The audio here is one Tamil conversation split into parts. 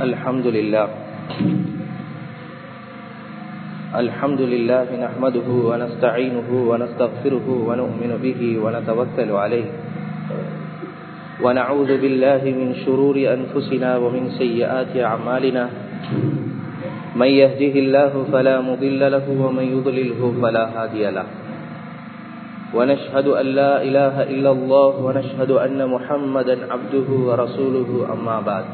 الحمد لله الحمد لله نحمده ونستعينه ونستغفره ونؤمن به ونتوكل عليه ونعوذ بالله من شرور أنفسنا ومن سيئات أعمالنا من يهده الله فلا مضل له ومن يضلله فلا هادي له ونشهد أن لا إله إلا الله ونشهد أن محمدا عبده ورسوله أما بعد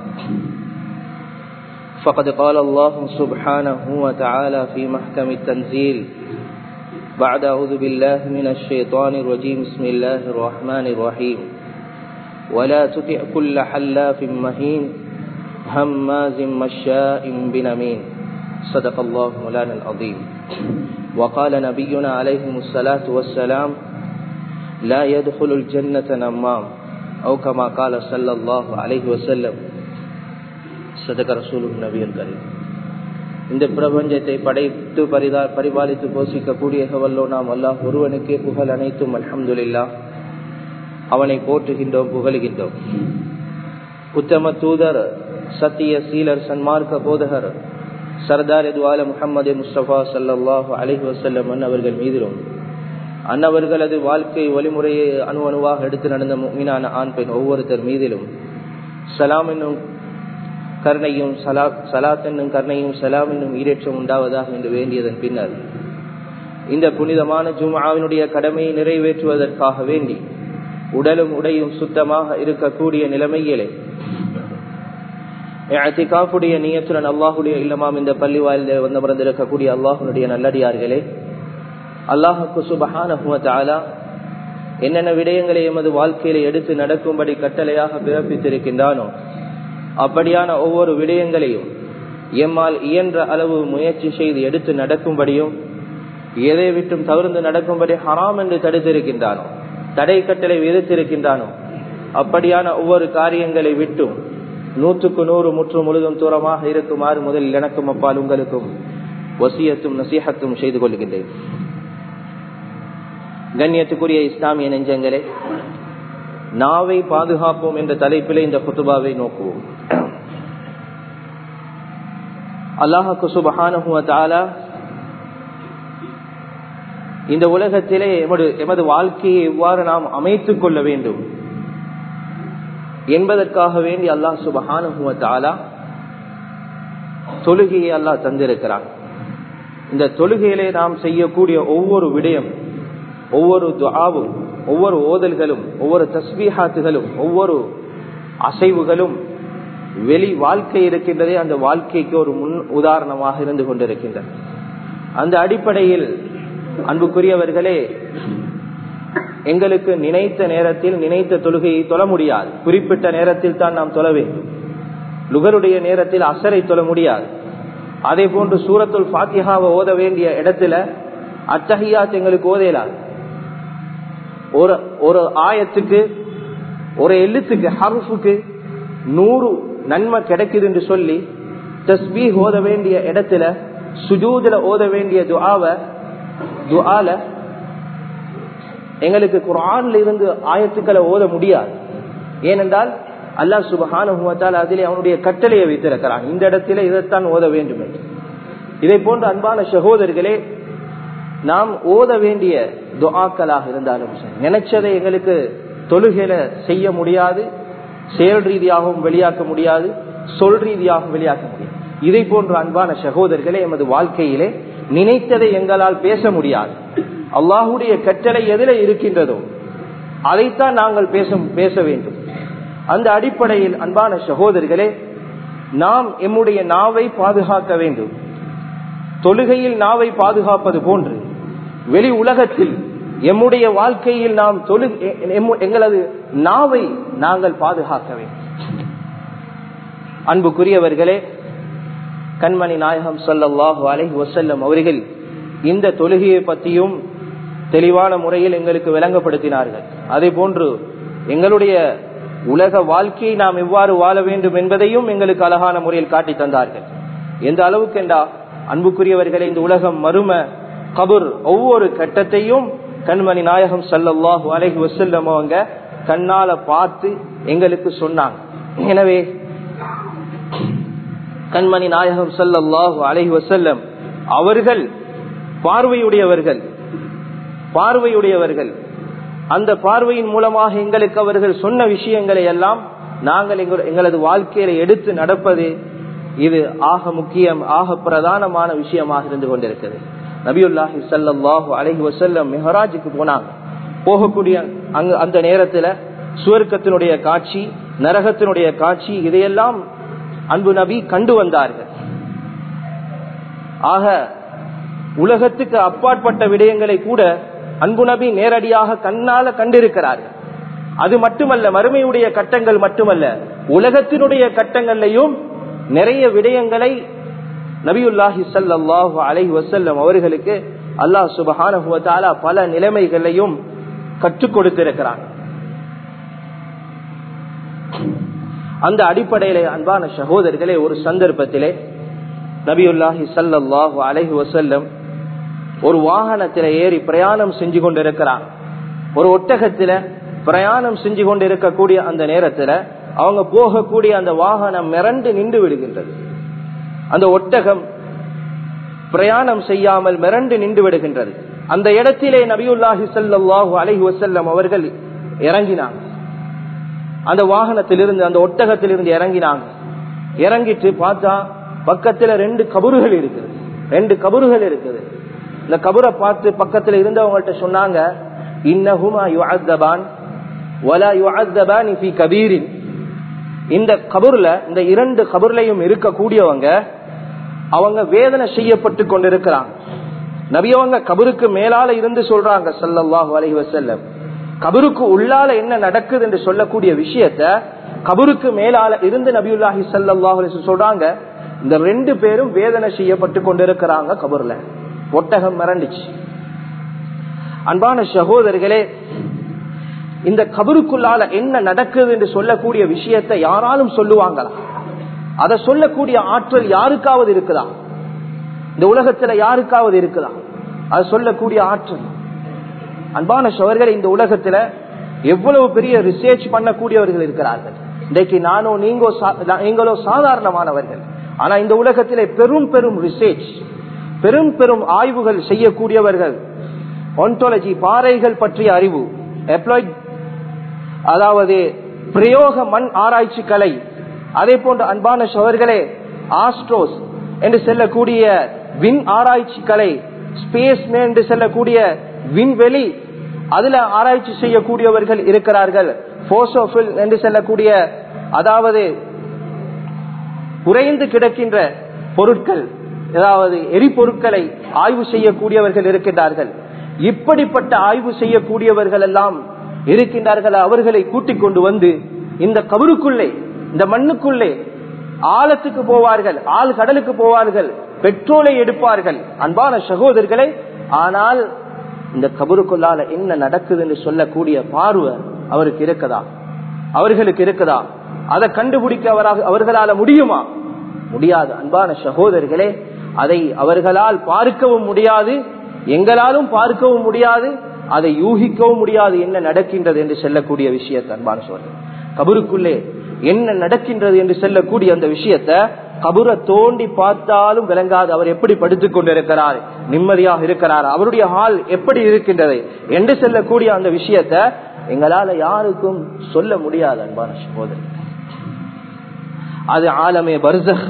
فقد قال الله سبحانه وتعالى في محكم التنزيل بعد أعوذ بالله من الشيطان الرجيم بسم الله الرحمن الرحيم ولا تطع كل حلاف مهين هماز مشاء بنمين صدق الله مولانا العظيم وقال نبينا عليه الصلاة والسلام لا يدخل الجنة نمام أو كما قال صلى الله عليه وسلم صدق رسول النبي الكريم இந்த பிரபஞ்சத்தை படைத்து பரிதா பரிபாலித்து போஷிக்கக்கூடிய வல்லோ நாம் அல்லாஹ் ஒருவனுக்கே புகழ் அனைத்தும் அல்ஹம்துலில்லா அவனை போற்றுகின்றோம் புகழுகின்றோம் உத்தம தூதர் சத்திய சீலர் சன்மார்க்க போதகர் சர்தார் எதுவால முகமது முஸ்தபா சல்லாஹூ அலஹி வசல்லம் அன்னவர்கள் மீதிலும் அன்னவர்களது வாழ்க்கை வழிமுறையை அணு அணுவாக எடுத்து நடந்த மீனான ஆண் பெண் ஒவ்வொருத்தர் மீதிலும் சலாம் என்னும் கருணையும் சலா சலாத் என்னும் கருணையும் சலாம் என்னும் ஈரேற்றம் உண்டாவதாக என்று வேண்டியதன் பின்னர் இந்த புனிதமான ஜுமாவினுடைய கடமையை நிறைவேற்றுவதற்காக வேண்டி உடலும் உடையும் சுத்தமாக இருக்கக்கூடிய நிலைமையிலே அத்திகாஃபுடைய நீயத்துடன் அல்லாஹுடைய இல்லமாம் இந்த பள்ளி வாயில வந்து பிறந்திருக்கக்கூடிய அல்லாஹுடைய நல்லடியார்களே அல்லாஹுக்கு சுபஹான என்னென்ன விடயங்களை எமது வாழ்க்கையில எடுத்து நடக்கும்படி கட்டளையாக பிறப்பித்திருக்கின்றானோ அப்படியான ஒவ்வொரு விடயங்களையும் எம்மால் இயன்ற அளவு முயற்சி செய்து எடுத்து நடக்கும்படியும் எதை விட்டும் தவிர்த்து நடக்கும்படி ஹராம் என்று தடுத்திருக்கின்றானோ தடை கட்டளை விதித்திருக்கின்றானோ அப்படியான ஒவ்வொரு காரியங்களை விட்டும் நூற்றுக்கு நூறு முற்று முழுதும் தூரமாக இருக்குமாறு முதலில் எனக்கும் அப்பால் உங்களுக்கும் வசியத்தும் நசீகத்தும் செய்து கொள்கின்றேன் கண்ணியத்துக்குரிய இஸ்லாமிய நெஞ்சங்களே நாவை பாதுகாப்போம் என்ற தலைப்பிலே இந்த குத்துபாவை நோக்குவோம் அல்லாஹுக்கு சுபஹானுவத்தாலா இந்த உலகத்திலே எமது எமது வாழ்க்கையை எவ்வாறு நாம் அமைத்துக் கொள்ள வேண்டும் என்பதற்காக வேண்டி அல்லாஹ் சுபஹானுவத்தாலா தொழுகையை அல்லாஹ் தந்திருக்கிறான் இந்த தொழுகையிலே நாம் செய்யக்கூடிய ஒவ்வொரு விடயம் ஒவ்வொரு துவாவும் ஒவ்வொரு ஓதல்களும் ஒவ்வொரு தஸ்பீஹாத்துகளும் ஒவ்வொரு அசைவுகளும் வெளி வாழ்க்கை இருக்கின்றதே அந்த வாழ்க்கைக்கு ஒரு முன் உதாரணமாக இருந்து கொண்டிருக்கின்றன அந்த அடிப்படையில் அன்புக்குரியவர்களே எங்களுக்கு நினைத்த நேரத்தில் நினைத்த தொழுகையை தொழ முடியாது குறிப்பிட்ட நேரத்தில் தான் நாம் தொழ வேண்டும் லுகருடைய நேரத்தில் அசரை தொழ முடியாது அதே போன்று சூரத்துல் பாத்தியாவை ஓத வேண்டிய இடத்துல அத்தகையாத் எங்களுக்கு ஓதையலாது ஒரு ஒரு ஆயத்துக்கு ஒரு எழுத்துக்கு ஹருஃபுக்கு நூறு நன்மை கிடைக்குது என்று சொல்லி தஸ்பீ ஓத வேண்டிய இடத்துல சுஜூதுல ஓத வேண்டிய துஆவ துஆல எங்களுக்கு குரான்ல இருந்து ஆயத்துக்களை ஓத முடியாது ஏனென்றால் அல்லாஹ் சுபஹானுவத்தால் அதிலே அவனுடைய கட்டளையை வைத்திருக்கிறான் இந்த இடத்திலே இதைத்தான் ஓத வேண்டும் என்று இதை போன்ற அன்பான சகோதரர்களே நாம் ஓத வேண்டிய துஆக்களாக இருந்தாலும் சரி நினைச்சதை எங்களுக்கு தொழுகையில செய்ய முடியாது செயல் ரீதியாகவும் வெளியாக்க முடியாது சொல் ரீதியாகவும் வெளியாக்க முடியாது இதை போன்ற அன்பான சகோதரர்களே எமது வாழ்க்கையிலே நினைத்ததை எங்களால் பேச முடியாது அல்லாஹுடைய கட்டளை எதில இருக்கின்றதோ அதைத்தான் நாங்கள் பேச பேச வேண்டும் அந்த அடிப்படையில் அன்பான சகோதரர்களே நாம் எம்முடைய நாவை பாதுகாக்க வேண்டும் தொழுகையில் நாவை பாதுகாப்பது போன்று வெளி உலகத்தில் எம்முடைய வாழ்க்கையில் நாம் தொழு எங்களது நாவை நாங்கள் பாதுகாக்க வேண்டும் அன்புக்குரியவர்களே கண்மணி நாயகம் சொல்லல்லாஹு அலஹி வசல்லம் அவர்கள் இந்த தொழுகையை பற்றியும் தெளிவான முறையில் எங்களுக்கு விளங்கப்படுத்தினார்கள் அதே போன்று எங்களுடைய உலக வாழ்க்கையை நாம் எவ்வாறு வாழ வேண்டும் என்பதையும் எங்களுக்கு அழகான முறையில் காட்டி தந்தார்கள் எந்த அளவுக்கு என்றா அன்புக்குரியவர்களை இந்த உலகம் மறும கபுர் ஒவ்வொரு கட்டத்தையும் கண்மணி நாயகம் சல்லல்லாஹு அலஹி வசல்லம் அவங்க கண்ணால பார்த்து எங்களுக்கு சொன்னாங்க எனவே கண்மணி நாயகம் சல்லல்லாஹு அலைஹி வசல்லம் அவர்கள் பார்வையுடையவர்கள் பார்வையுடையவர்கள் அந்த பார்வையின் மூலமாக எங்களுக்கு அவர்கள் சொன்ன விஷயங்களை எல்லாம் நாங்கள் எங்களது வாழ்க்கையில எடுத்து நடப்பது இது ஆக முக்கியம் ஆக பிரதானமான விஷயமாக இருந்து கொண்டிருக்கிறது நபியுல்லாஹி சல்லாஹூ அலஹி வசல்லம் மெஹராஜுக்கு போனாங்க போகக்கூடிய அங்கு அந்த நேரத்துல சுவர்க்கத்தினுடைய காட்சி நரகத்தினுடைய காட்சி இதையெல்லாம் அன்பு நபி கண்டு வந்தார்கள் ஆக உலகத்துக்கு அப்பாற்பட்ட விடயங்களை கூட அன்பு நபி நேரடியாக கண்ணால கண்டிருக்கிறார்கள் அது மட்டுமல்ல மறுமையுடைய கட்டங்கள் மட்டுமல்ல உலகத்தினுடைய கட்டங்கள்லையும் நிறைய விடயங்களை நபியுல்லாஹி சல்லாஹு அலைஹி வசல்லம் அவர்களுக்கு அல்லாஹ் சுபஹான பல நிலைமைகளையும் கற்றுக் கொடுத்திருக்கிறான் அந்த அடிப்படையிலே அன்பான சகோதரர்களே ஒரு சந்தர்ப்பத்திலே நபியுல்லாஹி சல்லாஹு அலைஹி வசல்லம் ஒரு வாகனத்தில ஏறி பிரயாணம் செஞ்சு கொண்டிருக்கிறான் ஒரு ஒட்டகத்தில பிரயாணம் செஞ்சு கொண்டிருக்கக்கூடிய அந்த நேரத்துல அவங்க போகக்கூடிய அந்த வாகனம் மிரண்டு நின்று விடுகின்றது அந்த ஒட்டகம் பிரயாணம் செய்யாமல் மிரண்டு நின்று விடுகின்றது அந்த இடத்திலே நபியுல்லாஹி சல்லாஹு அலஹி வசல்லம் அவர்கள் இறங்கினாங்க அந்த வாகனத்திலிருந்து அந்த ஒட்டகத்திலிருந்து இறங்கினாங்க இறங்கிட்டு பார்த்தா பக்கத்துல ரெண்டு கபறுகள் இருக்குது ரெண்டு கபறுகள் இருக்குது இந்த கபரை பார்த்து பக்கத்துல இருந்தவங்கள்ட்ட சொன்னாங்க இன்னஹுமா யுஅத்தபான் வலா யுஅத்தபான் ஃபி கபீரின் இந்த கபூர்ல இந்த இரண்டு கபூர்லையும் இருக்கக்கூடியவங்க அவங்க வேதனை செய்யப்பட்டு கொண்டிருக்கிறாங்க நபியவங்க கபருக்கு மேலால இருந்து சொல்றாங்க சல்லல்லாஹு அலைஹி வஸல்லம் கபருக்கு உள்ளால என்ன நடக்குது என்று சொல்லக்கூடிய விஷயத்த கபருக்கு மேலால இருந்து நபியுல்லாஹி சல்லாஹு அலைஹி சொல்றாங்க இந்த ரெண்டு பேரும் வேதனை செய்யப்பட்டு கொண்டிருக்கிறாங்க கபூர்ல ஒட்டகம் மிரண்டுச்சு அன்பான சகோதரர்களே இந்த கபருக்குள்ளால என்ன நடக்குது என்று சொல்லக்கூடிய விஷயத்தை யாராலும் சொல்லுவாங்களா அதை சொல்லக்கூடிய ஆற்றல் யாருக்காவது இருக்குதா இந்த உலகத்துல யாருக்காவது இருக்குதா அதை சொல்லக்கூடிய ஆற்றல் அன்பான சவர்கள் இந்த உலகத்துல எவ்வளவு பெரிய ரிசர்ச் பண்ணக்கூடியவர்கள் இருக்கிறார்கள் இன்றைக்கு நானோ நீங்கோ நீங்களோ சாதாரணமானவர்கள் ஆனா இந்த உலகத்திலே பெரும் பெரும் ரிசர்ச் பெரும் பெரும் ஆய்வுகள் செய்யக்கூடியவர்கள் ஒன்டாலஜி பாறைகள் பற்றிய அறிவு எப்ளாய்ட் அதாவது பிரயோக மண் ஆராய்ச்சி கலை அதே போன்ற அன்பான சவர்களே ஆஸ்ட்ரோஸ் என்று செல்லக்கூடிய விண் ஆராய்ச்சி கலை ஸ்பேஸ் என்று செல்லக்கூடிய விண்வெளி அதுல ஆராய்ச்சி செய்யக்கூடியவர்கள் இருக்கிறார்கள் போசோபில் என்று செல்லக்கூடிய அதாவது குறைந்து கிடக்கின்ற பொருட்கள் அதாவது எரிபொருட்களை ஆய்வு செய்யக்கூடியவர்கள் இருக்கின்றார்கள் இப்படிப்பட்ட ஆய்வு செய்யக்கூடியவர்கள் எல்லாம் இருக்கின்றார்கள் அவர்களை கூட்டிக் கொண்டு வந்து இந்த கபருக்குள்ளே இந்த மண்ணுக்குள்ளே ஆழத்துக்கு போவார்கள் ஆள் கடலுக்கு போவார்கள் பெட்ரோலை எடுப்பார்கள் அன்பான சகோதரர்களை ஆனால் இந்த கபருக்குள்ளால என்ன நடக்குது என்று சொல்லக்கூடிய பார்வை அவருக்கு இருக்குதா அவர்களுக்கு இருக்குதா அதை கண்டுபிடிக்க அவராக அவர்களால முடியுமா முடியாது அன்பான சகோதரர்களே அதை அவர்களால் பார்க்கவும் முடியாது எங்களாலும் பார்க்கவும் முடியாது அதை யூகிக்கவும் முடியாது என்ன நடக்கின்றது என்று சொல்லக்கூடிய விஷயத்தை அன்பான சோழர் கபருக்குள்ளே என்ன நடக்கின்றது என்று சொல்லக்கூடிய அந்த விஷயத்த கபுரை தோண்டி பார்த்தாலும் விளங்காது அவர் எப்படி படுத்துக் கொண்டிருக்கிறார் நிம்மதியாக இருக்கிறார் அவருடைய ஹால் எப்படி இருக்கின்றது என்று சொல்லக்கூடிய அந்த விஷயத்த எங்களால யாருக்கும் சொல்ல முடியாது அன்பான சகோதரர் அது ஆலமே பர்சக்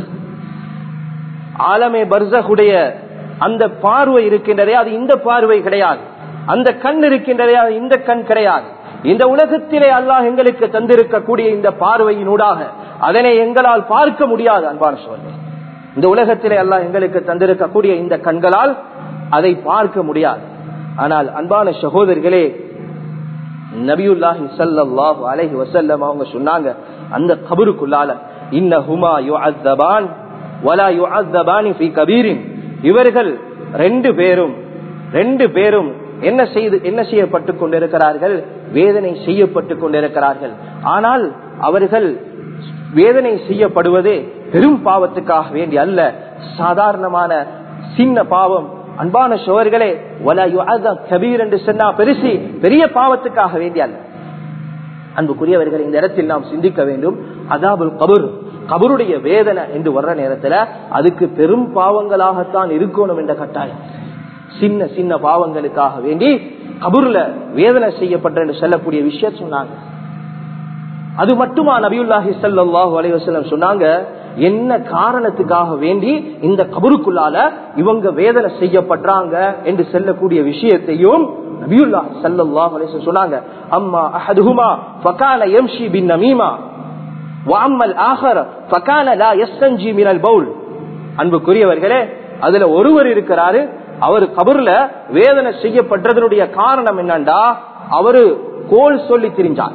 ஆலமே பர்சகுடைய அந்த பார்வை இருக்கின்றதே அது இந்த பார்வை கிடையாது அந்த கண் இருக்கின்றதே அது இந்த கண் கிடையாது இந்த உலகத்திலே அல்லாஹ் எங்களுக்கு தந்திருக்கக்கூடிய இந்த பார்வையினூடாக அதனை எங்களால் பார்க்க முடியாது அன்பான சோழர் இந்த உலகத்திலே அல்லாஹ் எங்களுக்கு தந்திருக்கக்கூடிய இந்த கண்களால் அதை பார்க்க முடியாது ஆனால் அன்பான சகோதரர்களே நபியுல்லாஹி சல்லாஹு அலஹி வசல்லம் அவங்க சொன்னாங்க அந்த கபருக்குள்ளால இன்ன ஹுமா யு அத்தபான் வலா யு அத்தபானி ஃபி கபீரின் இவர்கள் ரெண்டு பேரும் ரெண்டு பேரும் என்ன செய்து என்ன செய்யப்பட்டு கொண்டிருக்கிறார்கள் வேதனை செய்யப்பட்டு கொண்டிருக்கிறார்கள் ஆனால் அவர்கள் வேதனை செய்யப்படுவது பெரும் பாவத்துக்காக வேண்டி அல்ல சாதாரணமான சின்ன பாவம் அன்பான சோர்களே கபீர் என்று சொன்னா பெருசி பெரிய பாவத்துக்காக வேண்டிய அல்ல அன்புக்குரியவர்கள் இந்த இடத்தில் நாம் சிந்திக்க வேண்டும் அதாபுல் கபூர் கபருடைய வேதனை என்று வர்ற நேரத்துல அதுக்கு பெரும் பாவங்களாகத்தான் இருக்கணும் என்ற கட்டாயம் சின்ன சின்ன பாவங்களுக்காக வேண்டி கபூர்ல வேதனை செய்யப்பட்ட என்று சொல்லக்கூடிய விஷயம் சொன்னாங்க அது மட்டுமா நபியுல்லாஹி சல்லாஹு அலைவசல்லம் சொன்னாங்க என்ன காரணத்துக்காக வேண்டி இந்த கபருக்குள்ளால இவங்க வேதனை செய்யப்படுறாங்க என்று சொல்லக்கூடிய விஷயத்தையும் நபியுல்லா சல்லாஹ் அலைவசம் சொன்னாங்க அம்மா அஹதுஹுமா ஃபகான யம்ஷி பின் நமீமா வாம்மல் ஆஹர் ஃபகான லா யஸ்தஞ்சி மினல் பவுல் அன்புக்குரியவர்களே அதுல ஒருவர் இருக்கிறாரு அவர் கபர்ல வேதனை செய்யப்பட்டதனுடைய காரணம் என்னண்டா அவரு கோல் சொல்லி திரிஞ்சார்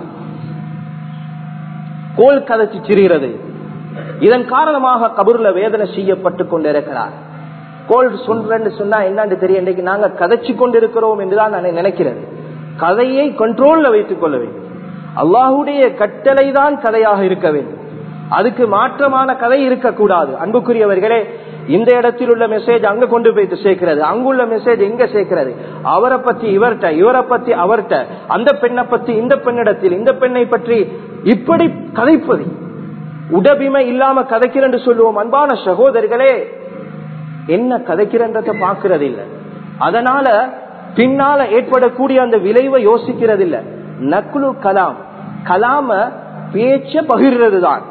கோல் கதைச்சு திரிகிறது இதன் காரணமாக கபூர்ல வேதனை செய்யப்பட்டு கொண்டிருக்கிறார் கோல் சொல்றேன்னு சொன்னா என்னன்னு தெரியும் இன்றைக்கு நாங்க கதைச்சு கொண்டிருக்கிறோம் என்றுதான் நான் நினைக்கிறது கதையை கண்ட்ரோல்ல வைத்துக் கொள்ள வேண்டும் அல்லாஹுடைய கட்டளை தான் கதையாக இருக்க வேண்டும் அதுக்கு மாற்றமான கதை இருக்கக்கூடாது அன்புக்குரியவர்களே இந்த இடத்தில் உள்ள மெசேஜ் அங்க கொண்டு போயிட்டு சேர்க்கிறது அங்குள்ள மெசேஜ் எங்க சேர்க்கிறது அவரை பத்தி இவர்கிட்ட இவரை பத்தி அவர்கிட்ட அந்த பெண்ணை பத்தி இந்த பெண்ணிடத்தில் இந்த பெண்ணை பற்றி இப்படி கதைப்பது உடபிமை இல்லாம கதைக்கிறேன் சொல்லுவோம் அன்பான சகோதரர்களே என்ன கதைக்கிறன்றத பாக்குறது இல்ல அதனால பின்னால ஏற்படக்கூடிய அந்த விளைவை யோசிக்கிறது இல்ல நக்குலு கலாம் கலாம பேச்ச பகிர்றது தான்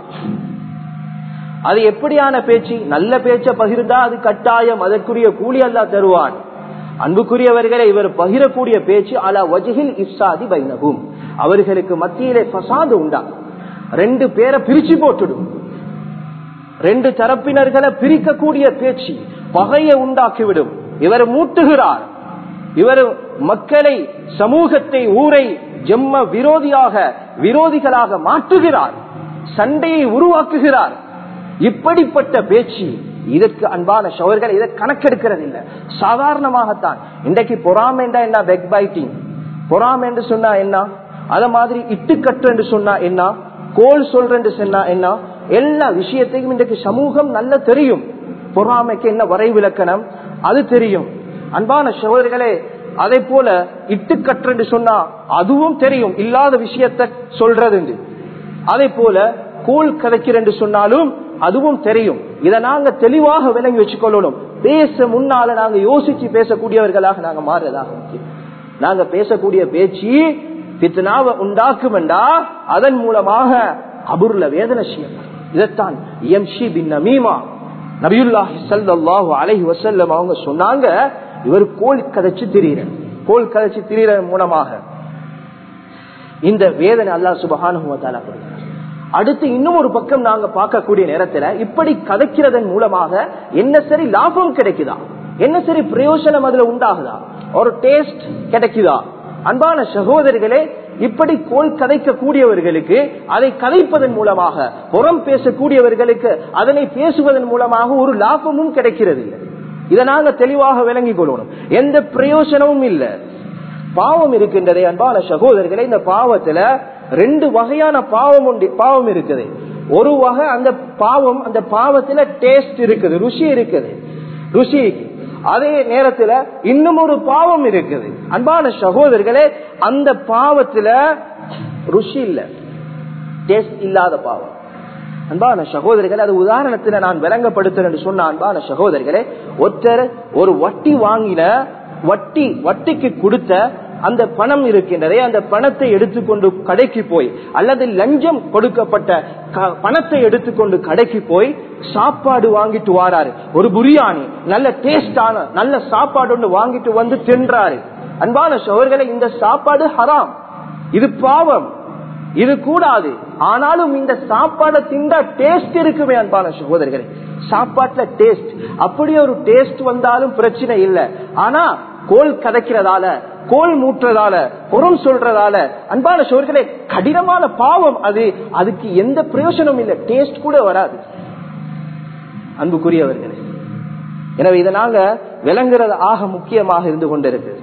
அது எப்படியான பேச்சு நல்ல பேச்ச பகிர்ந்தா அது கட்டாயம் அதற்குரிய கூலி அல்லா தருவான் அன்புக்குரியவர்களை இவர் பகிரக்கூடிய பேச்சு அலா வஜிகில் இப்சாதி பைனகும் அவர்களுக்கு மத்தியிலே பசாது உண்டா ரெண்டு பேரை பிரிச்சு போட்டுடும் ரெண்டு தரப்பினர்களை பிரிக்கக்கூடிய பேச்சு பகையை உண்டாக்கிவிடும் இவர் மூட்டுகிறார் இவர் மக்களை சமூகத்தை ஊரை ஜெம்ம விரோதியாக விரோதிகளாக மாற்றுகிறார் சண்டையை உருவாக்குகிறார் இப்படிப்பட்ட பேச்சு இதற்கு அன்பான ஷவர்கள் இதை கணக்கெடுக்கிறது இல்லை சாதாரணமாகத்தான் இன்றைக்கு பொறாம என்ன பெக் பைட்டிங் பொறாம என்று சொன்னா என்ன அத மாதிரி இட்டுக்கட்டு என்று சொன்னா என்ன கோல் சொல்ற என்று சொன்னா என்ன எல்லா விஷயத்தையும் இன்றைக்கு சமூகம் நல்ல தெரியும் பொறாமைக்கு என்ன வரைவிலக்கணம் அது தெரியும் அன்பான சகோதரிகளே அதே போல இட்டுக்கற்று என்று சொன்னா அதுவும் தெரியும் இல்லாத விஷயத்த சொல்றது அதே போல கோல் கதைக்கிற என்று சொன்னாலும் அதுவும் தெரியும் இதை நாங்க தெளிவாக விளங்கி வச்சுக்கொள்ளணும் பேச முன்னால நாங்க யோசிச்சு பேசக்கூடியவர்களாக நாங்க மாறுறதாக முக்கியம் நாங்க பேசக்கூடிய பேச்சு பித்னாவை உண்டாக்குமெண்டா அதன் மூலமாக அபுர்ல வேதனை செய்யப்படும் இதைத்தான் எம்ஷி பின் நமீமா நபியுல்லாஹி சல்லாஹு அலஹி வசல்லம் அவங்க சொன்னாங்க இவர் கோல் கதைச்சு திரியிற கோல் கதைச்சு திரியிற மூலமாக இந்த வேதனை அல்லா சுபகானுவத்தாலா கொடுக்கிறார் அடுத்து இன்னும் ஒரு பக்கம் நாங்க பார்க்கக்கூடிய நேரத்துல இப்படி கதைக்கிறதன் மூலமாக என்ன சரி லாபம் கிடைக்குதா என்ன சரி பிரயோஜனம் அதுல உண்டாகுதா ஒரு டேஸ்ட் கிடைக்குதா அன்பான சகோதரிகளே இப்படி கோல் கதைக்க கூடியவர்களுக்கு அதை கதைப்பதன் மூலமாக புறம் பேசக்கூடியவர்களுக்கு அதனை பேசுவதன் மூலமாக ஒரு லாபமும் கிடைக்கிறது இல்லை இதை நாங்க தெளிவாக விளங்கிக் கொள்ளணும் எந்த பிரயோஜனமும் இல்லை பாவம் இருக்கின்றதே அன்பான சகோதரர்களே இந்த பாவத்துல ரெண்டு வகையான பாவம் உண்டு பாவம் இருக்குது ஒரு வகை அந்த பாவம் அந்த பாவத்துல டேஸ்ட் இருக்குது ருசி இருக்குது ருசி அதே நேரத்துல இன்னும் ஒரு பாவம் இருக்குது அன்பான சகோதரர்களே அந்த பாவத்துல ருசி இல்ல டேஸ்ட் இல்லாத பாவம் அன்பான சகோதரிகளே அது உதாரணத்துல நான் விளங்கப்படுத்துறேன் சொன்ன அன்பான சகோதரிகளே ஒருத்தர் ஒரு வட்டி வாங்கின வட்டி வட்டிக்கு கொடுத்த அந்த பணம் இருக்கின்றதே அந்த பணத்தை எடுத்துக்கொண்டு கடைக்கு போய் அல்லது லஞ்சம் கொடுக்கப்பட்ட பணத்தை எடுத்துக்கொண்டு கடைக்கு போய் சாப்பாடு வாங்கிட்டு வாராரு ஒரு புரியாணி நல்ல டேஸ்டான நல்ல சாப்பாடு ஒன்று வாங்கிட்டு வந்து தின்றாரு அன்பான சோழர்களை இந்த சாப்பாடு ஹராம் இது பாவம் இது கூடாது ஆனாலும் இந்த சாப்பாடை திண்டா டேஸ்ட் இருக்குமே அன்பான சகோதரர்களே சாப்பாட்டுல டேஸ்ட் அப்படி ஒரு டேஸ்ட் வந்தாலும் பிரச்சனை இல்லை ஆனா கோல் கதைக்கிறதால கோல் மூட்டுறதால புறம் சொல்றதால அன்பான சோர்களே கடினமான பாவம் அது அதுக்கு எந்த பிரயோஜனம் இல்லை டேஸ்ட் கூட வராது அன்புக்குரியவர்களே எனவே இதை நாங்க விளங்குறது ஆக முக்கியமாக இருந்து கொண்டிருக்கு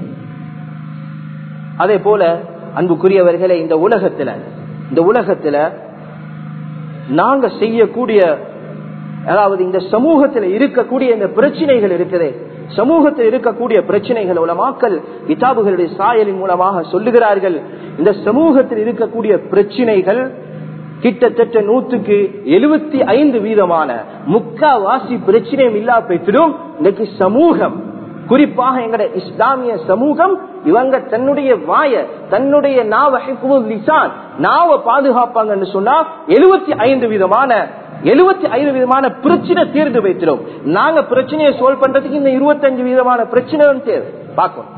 அதே போல அன்புக்குரியவர்களே இந்த உலகத்துல இந்த உலகத்துல நாங்க செய்யக்கூடிய அதாவது இந்த சமூகத்தில் இருக்கக்கூடிய இந்த பிரச்சனைகள் இருக்குதே சமூகத்தில் இருக்கக்கூடிய பிரச்சனைகள் உலமாக்கல் கிதாபுகளுடைய சாயலின் மூலமாக சொல்லுகிறார்கள் இந்த சமூகத்தில் இருக்கக்கூடிய பிரச்சனைகள் கிட்டத்தட்ட நூத்துக்கு எழுபத்தி ஐந்து வீதமான முக்காவாசி பிரச்சனையும் இல்லா பெற்றிடும் இன்னைக்கு சமூகம் குறிப்பாக எங்கட இஸ்லாமிய சமூகம் இவங்க தன்னுடைய வாய தன்னுடைய நாவ லிசான் நாவ பாதுகாப்பாங்கன்னு சொன்னா எழுபத்தி ஐந்து விதமான எழுபத்தி ஐந்து விதமான பிரச்சனை தீர்ந்து வைத்திடும் நாங்க பிரச்சனையை சோல்வ் பண்றதுக்கு இந்த இருபத்தஞ்சு விதமான பிரச்சனை தேவை பார்க்கணும்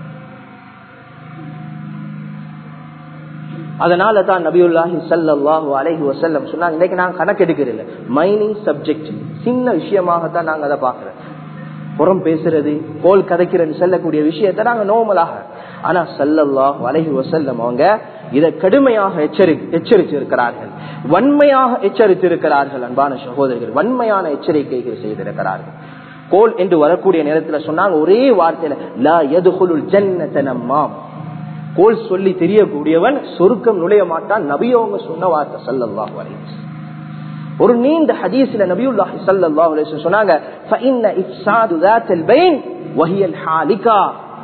அதனால தான் நபியுல்லாஹி சல்லாஹூ அலைஹி வசல்லம் சொன்னாங்க இன்னைக்கு நாங்க கணக்கு எடுக்கிறது மைனிங் சப்ஜெக்ட் சின்ன விஷயமாகத்தான் நாங்க அதை பாக்குறோம் புறம் பேசுறது கோல் கதைக்கிறன்னு சொல்லக்கூடிய விஷயத்தை நாங்க நோமலாக ஆனா சல்லல்லாஹ் அலைஹி வசல்லம் அவங்க இதை கடுமையாக எச்சரி எச்சரித்திருக்கிறார்கள் வன்மையாக எச்சரித்திருக்கிறார்கள் அன்பான சகோதரர்கள் வன்மையான எச்சரிக்கைகள் செய்திருக்கிறார்கள் கோல் என்று வரக்கூடிய நேரத்தில் சொன்னாங்க ஒரே வார்த்தையில லா எதுகுலுல் ஜன்னத்தனம்மாம் கோல் சொல்லி தெரியக்கூடியவன் சொருக்கம் நுழைய மாட்டான் நபியவங்க சொன்ன வார்த்தை சல்லல்லாஹு அலைஹி ஒரு நீண்ட ஹதீஸ்ல நபியுல்லாஹி ஸல்லல்லாஹு அலைஹி வஸல்லம் சொன்னாங்க فإن إفساد ذات البين وهي الحالكة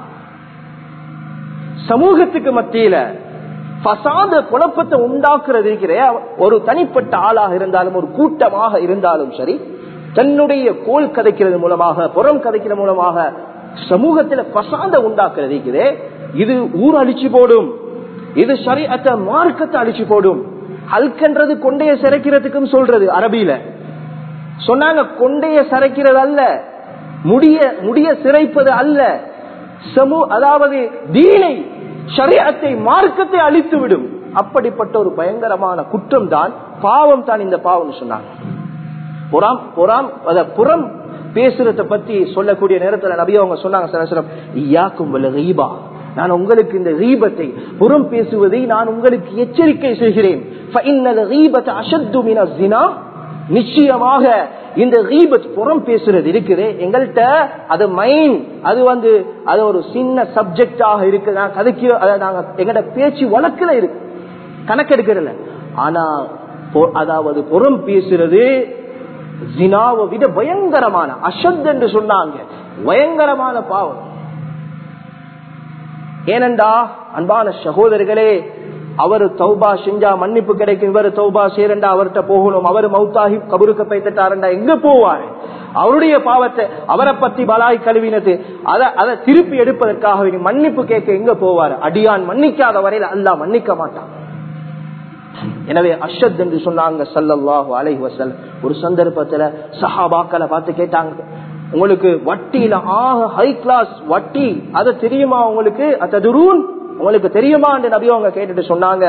சமூகத்துக்கு மத்தியில பசாத குழப்பத்தை உண்டாக்குறது இருக்கிற ஒரு தனிப்பட்ட ஆளாக இருந்தாலும் ஒரு கூட்டமாக இருந்தாலும் சரி தன்னுடைய கோல் கதைக்கிறது மூலமாக புறம் கதைக்கிறது மூலமாக சமூகத்துல பசாத உண்டாக்குறது இருக்கிறே இது ஊர் அழிச்சு போடும் இது சரியத்தை மார்க்கத்தை அழிச்சு போடும் ஹல்கன்றது கொண்டைய சிறைக்கிறதுக்கும் சொல்றது அரபியில சொன்னாங்க கொண்டைய சிறைக்கிறது அல்ல முடிய முடிய சிறைப்பது அல்ல சமூ அதாவது தீனை சரியத்தை மார்க்கத்தை அழித்து விடும் அப்படிப்பட்ட ஒரு பயங்கரமான குற்றம் தான் பாவம் தான் இந்த பாவம் சொன்னாங்க புறம் புறம் புறம் பேசுறத பத்தி சொல்லக்கூடிய நேரத்துல நபி அவங்க சொன்னாங்க சரசரம் ஐயாக்கும் ரீபா நான் உங்களுக்கு இந்த ரீபத்தை புறம் பேசுவதை நான் உங்களுக்கு எச்சரிக்கை செய்கிறேன் நிச்சயமாக இந்த ரீபத் புறம் பேசுறது இருக்குது எங்கள்கிட்ட அது மைண்ட் அது வந்து அது ஒரு சின்ன சப்ஜெக்டாக இருக்கு நான் கதைக்கு நாங்க எங்கட பேச்சு வழக்குல இருக்கு கணக்கெடுக்கிறதுல ஆனா அதாவது புறம் பேசுறது ஜினாவை விட பயங்கரமான அசத் என்று சொன்னாங்க பயங்கரமான பாவம் ஏனண்டா அன்பான சகோதரர்களே அவர் தௌபா செஞ்சா மன்னிப்பு கிடைக்கும் இவர் தௌபா சேரண்டா அவர்கிட்ட போகணும் அவர் மௌத்தாகி கபருக்கு பைத்தாரண்டா எங்க போவாரு அவருடைய பாவத்தை அவரை பத்தி பலாய் கழுவினது அதை அதை திருப்பி எடுப்பதற்காக மன்னிப்பு கேட்க எங்க போவாரு அடியான் மன்னிக்காத வரையில அல்லா மன்னிக்க மாட்டான் எனவே அஷத் என்று சொன்னாங்க சல்லல்லாஹு அலைஹி வசல்லம் ஒரு சந்தர்ப்பத்துல சஹாபாக்களை பார்த்து கேட்டாங்க உங்களுக்கு வட்டியில ஆக ஹை கிளாஸ் வட்டி அது தெரியுமா உங்களுக்கு அததுரூன் உங்களுக்கு தெரியுமா என்று நபி அவங்க கேட்டுட்டு சொன்னாங்க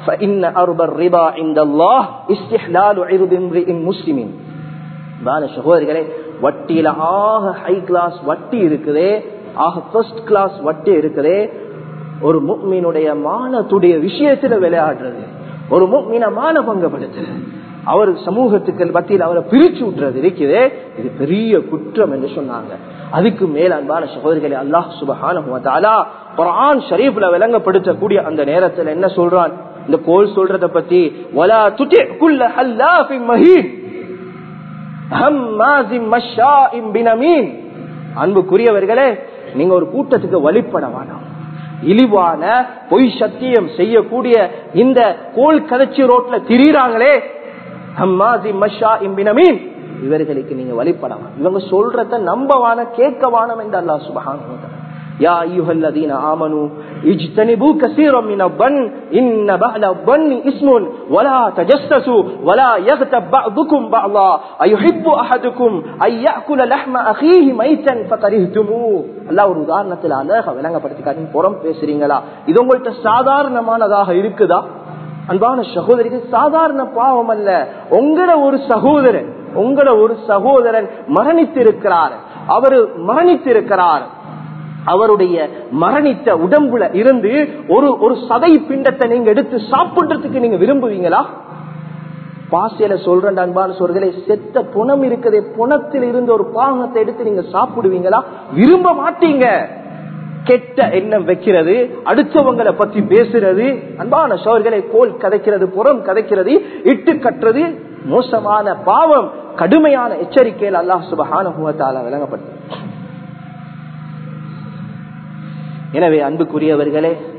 சகோதரிகளே வட்டியில ஆக ஹை கிளாஸ் வட்டி இருக்குதே ஆக ஃபர்ஸ்ட் கிளாஸ் வட்டி இருக்குதே ஒரு முக்மீனுடைய மானத்துடைய விஷயத்துல விளையாடுறது ஒரு முக்மீன மான பங்கப்படுத்துறது அவர் சமூகத்துக்கு மத்தியில் அவரை பிரிச்சு விட்டுறது இருக்குதே இது பெரிய குற்றம் என்று சொன்னாங்க அதுக்கு மேல் அன்பான சகோதரிகளை அல்லாஹ் சுபஹானா குரான் ஷரீஃப்ல விளங்கப்படுத்தக்கூடிய அந்த நேரத்தில் என்ன சொல்றான் இந்த கோல் சொல்றத பத்தி வலா துட்டி குல்ல ஹல்லாஃபின் மஹீன் ஹம்மாசிம் மஷாஇம் பினமீன் அன்புக்குரியவர்களே நீங்க ஒரு கூட்டத்துக்கு வழிபட வேணாம் இழிவான பொய் சத்தியம் செய்யக்கூடிய இந்த கோல் கதைச்சி ரோட்ல திரியிறாங்களே ஹம்மாசி மஷா இம்பினமீன் இவர்களுக்கு நீங்க வழிபடலாம் இவங்க சொல்றத நம்பவான கேட்கவானம் என்று அல்லாஹ் சுபஹான் يا أيها الذين آمنوا اجتنبوا كثيرا من الظن إن بعد الظن اسم ولا تجسسوا ولا يغتب بعضكم بعضا أيحب أحدكم أن يأكل لحم أخيه ميتا فكرهتموه الله ஒரு உதாரணத்தில் அழக விளங்கப்படுத்திக்காட்டி புறம் பேசுறீங்களா இது உங்கள்கிட்ட சாதாரணமானதாக இருக்குதா அன்பான சகோதரிக்கு சாதாரண பாவம் அல்ல உங்கள ஒரு சகோதரன் உங்கள ஒரு சகோதரன் மரணித்திருக்கிறார் அவர் மரணித்திருக்கிறார் அவருடைய மரணித்த உடம்புல இருந்து ஒரு ஒரு சதை பிண்டத்தை நீங்க எடுத்து சாப்பிடுறதுக்கு நீங்க விரும்புவீங்களா பாசையில சொல்றேன் அன்பான சொல்களை செத்த புணம் இருக்குதே புணத்தில் இருந்து ஒரு பாகத்தை எடுத்து நீங்க சாப்பிடுவீங்களா விரும்ப மாட்டீங்க கெட்ட எண்ணம் வைக்கிறது அடுத்தவங்களை பத்தி பேசுறது அன்பான சோர்களை கோல் கதைக்கிறது புறம் கதைக்கிறது இட்டு கட்டுறது மோசமான பாவம் கடுமையான எச்சரிக்கையில் அல்லாஹ் சுபஹான விளங்கப்பட்டது எனவே அன்புக்குரியவர்களே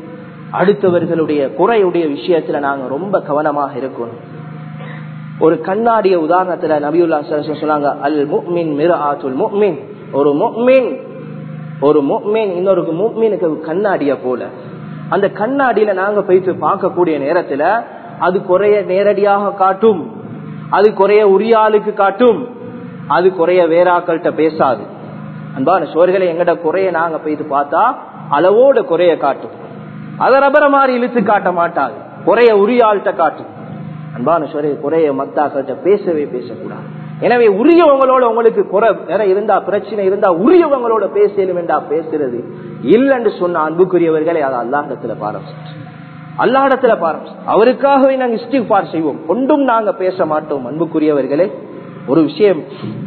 அடுத்தவர்களுடைய குறையுடைய விஷயத்துல நாங்க ரொம்ப கவனமாக இருக்கணும் ஒரு கண்ணாடிய உதாரணத்துல நபியுல்லா சொன்னாங்க அல் முக்மின் மிர ஆத்துல் முக்மின் ஒரு முக்மின் ஒரு முக்மின் இன்னொரு முக்மீனுக்கு கண்ணாடிய போல அந்த கண்ணாடியில நாங்க போயிட்டு பார்க்கக்கூடிய நேரத்துல அது குறைய நேரடியாக காட்டும் அது குறைய உரிய ஆளுக்கு காட்டும் அது குறைய வேறாக்கள்கிட்ட பேசாது அன்பான சோர்களை எங்கட குறைய நாங்க போயிட்டு பார்த்தா அளவோட குறைய காட்டும் அதை ரபர மாதிரி இழுத்து காட்ட மாட்டாது குறைய உரிய ஆள்கிட்ட காட்டும் அன்பான சோரை குறைய மத்தாக்கள்கிட்ட பேசவே பேசக்கூடாது எனவே உரியவங்களோட உங்களுக்கு குறை வேற இருந்தா பிரச்சனை இருந்தா உரியவங்களோட பேசலும் என்றா பேசுறது இல்லைன்னு சொன்ன அன்புக்குரியவர்களை அதை அல்லாஹிடத்துல பாரம் அல்லாஹிடத்துல பாரம் அவருக்காகவே நாங்க இஸ்டிஃபார் செய்வோம் ஒன்றும் நாங்க பேச மாட்டோம் அன்புக்குரியவர்களே ஒரு விஷயம்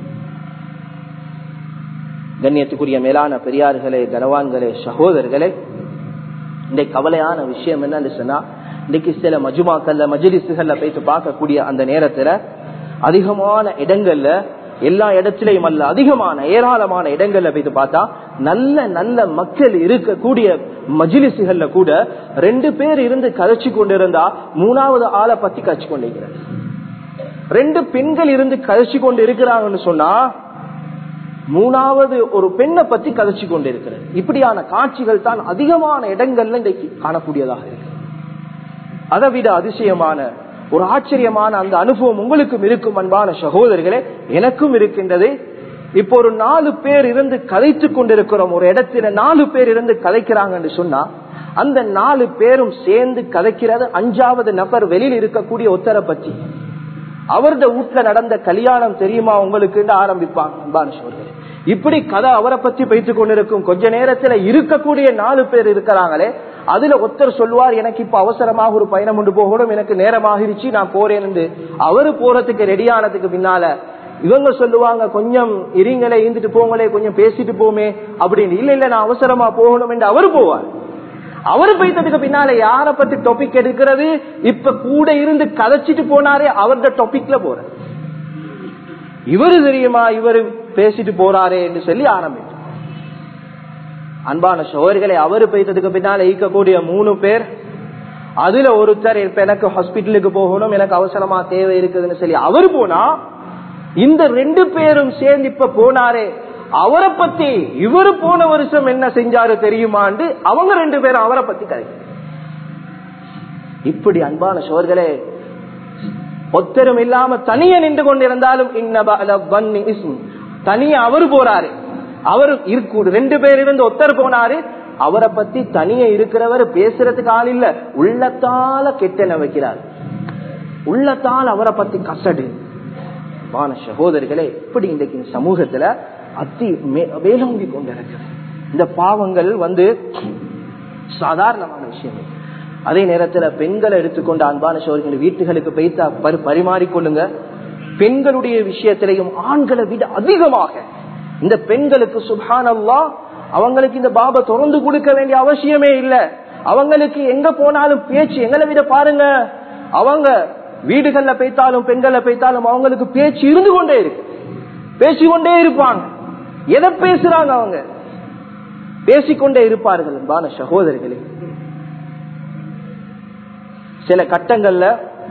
கண்ணியத்துக்குரிய மேலான பெரியார்களே கனவான்களே சகோதரர்களே இந்த கவலையான விஷயம் என்னன்னு சொன்னா இன்னைக்கு சில மஜுமாக்கள்ல மஜிலிசுகள்ல போயிட்டு பார்க்கக்கூடிய அந்த நேரத்துல அதிகமான இடங்கள்ல எல்லா இடத்திலையும் அல்ல அதிகமான ஏராளமான இடங்கள்ல போயிட்டு பார்த்தா நல்ல நல்ல மக்கள் இருக்கக்கூடிய மஜிலிசுகள்ல கூட ரெண்டு பேர் இருந்து கதைச்சு கொண்டிருந்தா மூணாவது ஆளை பத்தி கழிச்சு கொண்டிருக்கிறார் ரெண்டு பெண்கள் இருந்து கதைச்சு கொண்டு இருக்கிறாங்கன்னு சொன்னா மூணாவது ஒரு பெண்ணை பத்தி கதைச்சு கொண்டு இருக்கிறது இப்படியான காட்சிகள் தான் அதிகமான இடங்கள்ல இன்றைக்கு காணக்கூடியதாக இருக்கு அதை விட அதிசயமான ஒரு ஆச்சரியமான அந்த அனுபவம் உங்களுக்கும் இருக்கும் அன்பான சகோதரர்களே எனக்கும் இருக்கின்றது இப்போ ஒரு நாலு பேர் இருந்து கதைத்து கொண்டிருக்கிறோம் ஒரு இடத்துல நாலு பேர் இருந்து கதைக்கிறாங்கன்னு சொன்னா அந்த நாலு பேரும் சேர்ந்து கதைக்கிறது அஞ்சாவது நபர் வெளியில் இருக்கக்கூடிய ஒத்தரை பற்றி அவரது வீட்டுல நடந்த கல்யாணம் தெரியுமா உங்களுக்கு ஆரம்பிப்பாங்க அன்பான சோர்களே இப்படி கதை அவரை பத்தி பேசிக் கொண்டிருக்கும் கொஞ்ச நேரத்துல இருக்கக்கூடிய நாலு பேர் இருக்கிறாங்களே அதுல ஒருத்தர் சொல்லுவார் எனக்கு இப்ப அவசரமாக ஒரு பயணம் கொண்டு போகணும் எனக்கு நேரமாகிருச்சு நான் போறேன் என்று அவரு போறதுக்கு ரெடியானதுக்கு பின்னால இவங்க சொல்லுவாங்க கொஞ்சம் இருங்களே இருந்துட்டு போங்களே கொஞ்சம் பேசிட்டு போமே அப்படின்னு இல்ல இல்ல நான் அவசரமா போகணும் என்று அவரு போவார் அவரு போயிட்டதுக்கு பின்னால யார பத்தி டாபிக் எடுக்கிறது இப்ப கூட இருந்து கதைச்சிட்டு போனாரே அவர்த டாபிக்ல போற இவரு தெரியுமா இவரு பேசிட்டு போறாரே என்று சொல்லி ஆரம்பிச்சு அன்பான சோழர்களை அவரு போயிட்டதுக்கு பின்னால ஈக்கக்கூடிய மூணு பேர் அதுல ஒருத்தர் இப்ப எனக்கு ஹாஸ்பிட்டலுக்கு போகணும் எனக்கு அவசரமா தேவை இருக்குதுன்னு சொல்லி அவரு போனா இந்த ரெண்டு பேரும் சேர்ந்து இப்ப போனாரே அவரை பத்தி இவரு போன வருஷம் என்ன செஞ்சாரு தெரியுமாண்டு அவங்க ரெண்டு பேரும் அவரை பத்தி கதை இப்படி அன்பான சோர்களே ஒத்தரும் இல்லாம தனிய நின்று கொண்டிருந்தாலும் தனிய அவரு போறாரு அவரு இருக்கு ரெண்டு பேர் இருந்து ஒத்தர் போனாரு அவரை பத்தி தனிய இருக்கிறவர் பேசுறதுக்கு ஆள் இல்ல உள்ளத்தால கெட்டன வைக்கிறார் உள்ளத்தால் அவரை பத்தி கசடு வான சகோதரர்களே இப்படி இன்றைக்கு சமூகத்துல அத்தி மேலோங்கி கொண்டிருக்கிறது இந்த பாவங்கள் வந்து சாதாரணமான விஷயம் அதே நேரத்துல பெண்களை எடுத்துக்கொண்ட அன்பான சோழர்கள் வீட்டுகளுக்கு பைத்தா பரிமாறிக்கொள்ளுங்க பெண்களுடைய விஷயத்திலையும் ஆண்களை விட அதிகமாக இந்த பெண்களுக்கு சுபானல்லா அவங்களுக்கு இந்த பாபை திறந்து கொடுக்க வேண்டிய அவசியமே இல்ல அவங்களுக்கு எங்க போனாலும் பேச்சு எங்களை விட பாருங்க அவங்க வீடுகள்ல பேய்த்தாலும் பெண்களை பேய்த்தாலும் அவங்களுக்கு பேச்சு இருந்து கொண்டே இருக்கு பேசிக்கொண்டே இருப்பாங்க எதை பேசுறாங்க அவங்க பேசிக்கொண்டே இருப்பார்கள் பான சகோதரர்களே சில கட்டங்கள்ல